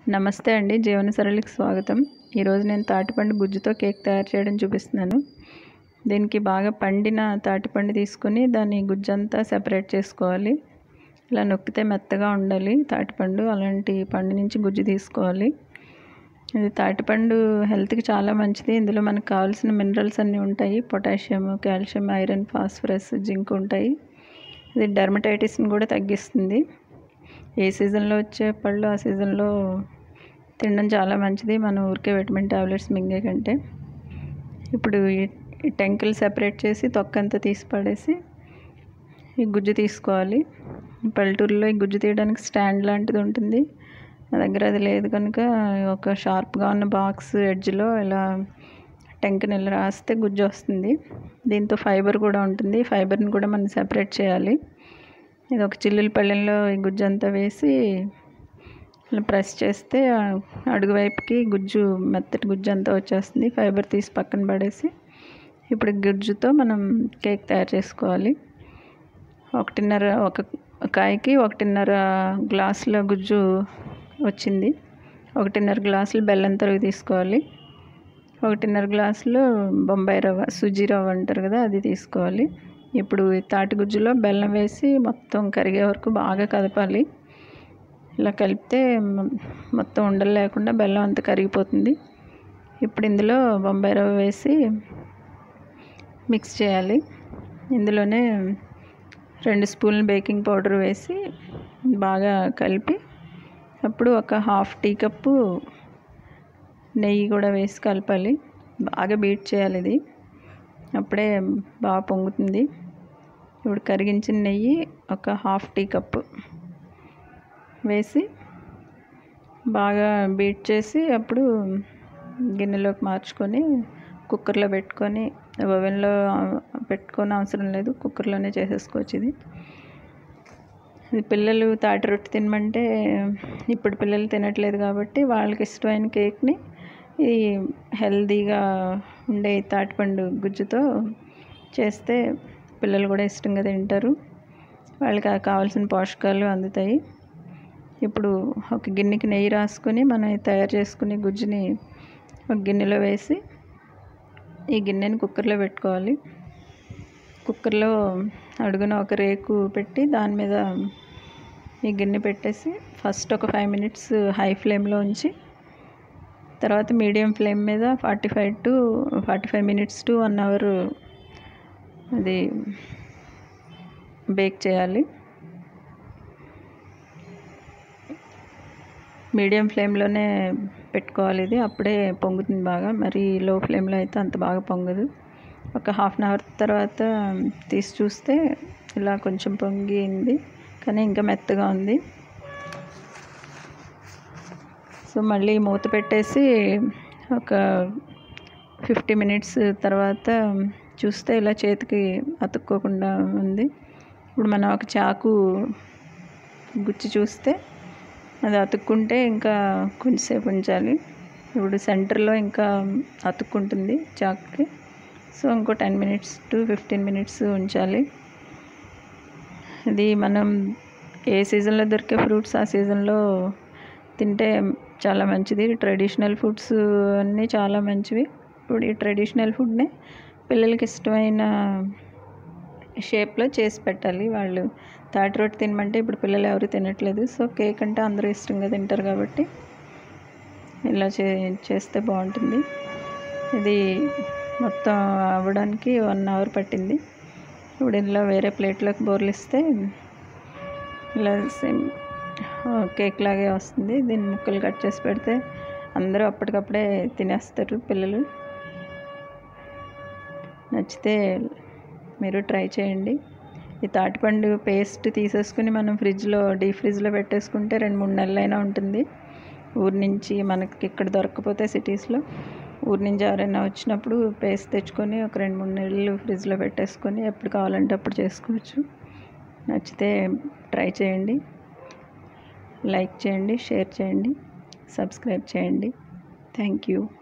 నమస్తే అండి జీవన సరళికి స్వాగతం ఈరోజు నేను తాటిపండు గుజ్జుతో కేక్ తయారు చేయడం చూపిస్తున్నాను దీనికి బాగా పండిన తాటిపండు తీసుకొని దాని గుజ్జంతా సెపరేట్ చేసుకోవాలి ఇలా నొక్కితే మెత్తగా ఉండాలి తాటిపండు అలాంటి పండు నుంచి గుజ్జు తీసుకోవాలి ఇది తాటిపండు హెల్త్కి చాలా మంచిది ఇందులో మనకు కావాల్సిన మినరల్స్ అన్నీ ఉంటాయి potassium calcium iron phosphorus zinc ఉంటాయి ఇది డర్మటైటిస్ని కూడా తగ్గిస్తుంది ఏ సీజన్లో వచ్చే పళ్ళు ఆ సీజన్లో తినడం చాలా మంచిది మన ఊరికే విటమిన్ టాబ్లెట్స్ మింగే కంటే ఇప్పుడు ఈ టెంకులు సెపరేట్ చేసి తొక్కంతా తీసి పడేసి ఈ గుజ్జు తీసుకోవాలి పల్లెటూరులో ఈ గుజ్జు తీయడానికి స్టాండ్ లాంటిది ఉంటుంది నా దగ్గర అది లేదు కనుక ఒక షార్ప్గా ఉన్న బాక్స్ ఎడ్జ్లో ఇలా టెంకని ఇలా రాస్తే గుజ్జు వస్తుంది దీంతో ఫైబర్ కూడా ఉంటుంది ఫైబర్ని కూడా మనం సెపరేట్ చేయాలి ఇది ఒక చిల్లుల పళ్ళెంలో ఈ గుజ్జు అంతా వేసి ఇలా ప్రెస్ చేస్తే అడుగు వైపుకి గుజ్జు మెత్తటి గుజ్జు అంతా వచ్చేస్తుంది ఫైబర్ తీసి పక్కన పడేసి ఇప్పుడు గుజ్జుతో మనం కేక్ తయారు చేసుకోవాలి ఒకటిన్నర ఒక కాయకి ఒకటిన్నర గ్లాసుల గుజ్జు వచ్చింది ఒకటిన్నర గ్లాసులు బెల్లం తరుగు తీసుకోవాలి ఒకటిన్నర గ్లాసులు బొంబాయి రవ్వ సుజీ రవ్వ అంటారు కదా అది తీసుకోవాలి ఇప్పుడు ఈ తాటి గుజ్జులో బెల్లం వేసి మొత్తం కరిగే వరకు బాగా కదపాలి ఇలా కలిపితే మొత్తం ఉండలు లేకుండా బెల్లం అంతా కరిగిపోతుంది ఇప్పుడు ఇందులో బొంబాయి రవ్వ వేసి మిక్స్ చేయాలి ఇందులోనే రెండు స్పూన్లు బేకింగ్ పౌడర్ వేసి బాగా కలిపి అప్పుడు ఒక హాఫ్ టీ కప్పు నెయ్యి కూడా వేసి కలపాలి బాగా బీట్ చేయాలి ఇది అప్పుడే బాగా పొంగుతుంది ఇప్పుడు కరిగించిన నెయ్యి ఒక హాఫ్ టీ కప్పు వేసి బాగా బీట్ చేసి అప్పుడు గిన్నెలోకి మార్చుకొని కుక్కర్లో పెట్టుకొని ఓవెన్లో పెట్టుకొని అవసరం లేదు కుక్కర్లోనే చేసేసుకోవచ్చు ఇది ఇది పిల్లలు తాటి రొట్టె తినమంటే ఇప్పుడు పిల్లలు తినట్లేదు కాబట్టి వాళ్ళకి ఇష్టమైన కేక్ని ఈ హెల్తీగా ఉండే తాటిపండు గుజ్జుతో చేస్తే పిల్లలు కూడా ఇష్టంగా తింటారు వాళ్ళకి కావాల్సిన పోషకాలు అందుతాయి ఇప్పుడు ఒక గిన్నెకి నెయ్యి రాసుకొని మనం తయారు చేసుకుని గుజ్జుని ఒక గిన్నెలో వేసి ఈ గిన్నెని కుక్కర్లో పెట్టుకోవాలి కుక్కర్లో అడుగున ఒక రేకు పెట్టి దాని మీద ఈ గిన్నె పెట్టేసి ఫస్ట్ ఒక ఫైవ్ మినిట్స్ హై ఫ్లేమ్లో ఉంచి తర్వాత మీడియం ఫ్లేమ్ మీద forty five to forty five minutes to one hour అది బేక్ చేయాలి మీడియం ఫ్లేమ్లోనే పెట్టుకోవాలి ఇది అప్పుడే పొంగుతుంది బాగా మరి లో ఫ్లేమ్లో అయితే అంత బాగా పొంగదు ఒక హాఫ్ అన్ అవర్ తర్వాత తీసి చూస్తే ఇలా కొంచెం పొంగింది కానీ ఇంకా మెత్తగా ఉంది సో మళ్ళీ మూత పెట్టేసి ఒక ఫిఫ్టీ మినిట్స్ తర్వాత చూస్తే ఇలా చేతికి అతుక్కోకుండా ఉంది ఇప్పుడు మనం ఒక చాకు గుచ్చి చూస్తే అది అతుక్కుంటే ఇంకా కొంచెంసేపు ఉంచాలి ఇప్పుడు సెంటర్లో ఇంకా అతుక్కుంటుంది చాకుకి సో ఇంకో ten minutes to fifteen minutes ఉంచాలి ఇది మనం ఏ సీజన్లో దొరికే ఫ్రూట్స్ ఆ సీజన్లో తింటే చాలా మంచిది ట్రెడిషనల్ ఫుడ్స్ అన్నీ చాలా మంచివి ఇప్పుడు ఈ ట్రెడిషనల్ ఫుడ్ని పిల్లలకి ఇష్టమైన షేప్లో చేసి పెట్టాలి వాళ్ళు తాటి రొట్టె తినమంటే ఇప్పుడు పిల్లలు ఎవరు తినట్లేదు సో కేక్ అంటే అందరూ ఇష్టంగా తింటారు కాబట్టి ఇలా చే చేస్తే బాగుంటుంది ఇది మొత్తం అవ్వడానికి వన్ అవర్ పట్టింది ఇప్పుడు ఇలా వేరే ప్లేట్లోకి బోర్లిస్తే ఇలా సేమ్ కేక్ లాగే వస్తుంది దీన్ని ముక్కలు కట్ చేసి పెడితే అందరూ అప్పటికప్పుడే తినేస్తారు పిల్లలు నచ్చితే మీరు ట్రై చేయండి ఈ తాటిపండు పేస్ట్ తీసేసుకుని మనం ఫ్రిడ్జ్లో డీప్ ఫ్రిడ్జ్లో పెట్టేసుకుంటే రెండు మూడు నెలలైనా ఉంటుంది ఊరి నుంచి మనకి ఇక్కడ దొరకకపోతే సిటీస్లో ఊరి నుంచి ఎవరైనా వచ్చినప్పుడు పేస్ట్ తెచ్చుకొని ఒక రెండు మూడు నెలలు ఫ్రిడ్జ్లో పెట్టేసుకొని ఎప్పుడు కావాలంటే అప్పుడు చేసుకోవచ్చు నచ్చితే ట్రై చేయండి లైక్ చేయండి షేర్ చేయండి సబ్స్క్రైబ్ చేయండి థ్యాంక్ యూ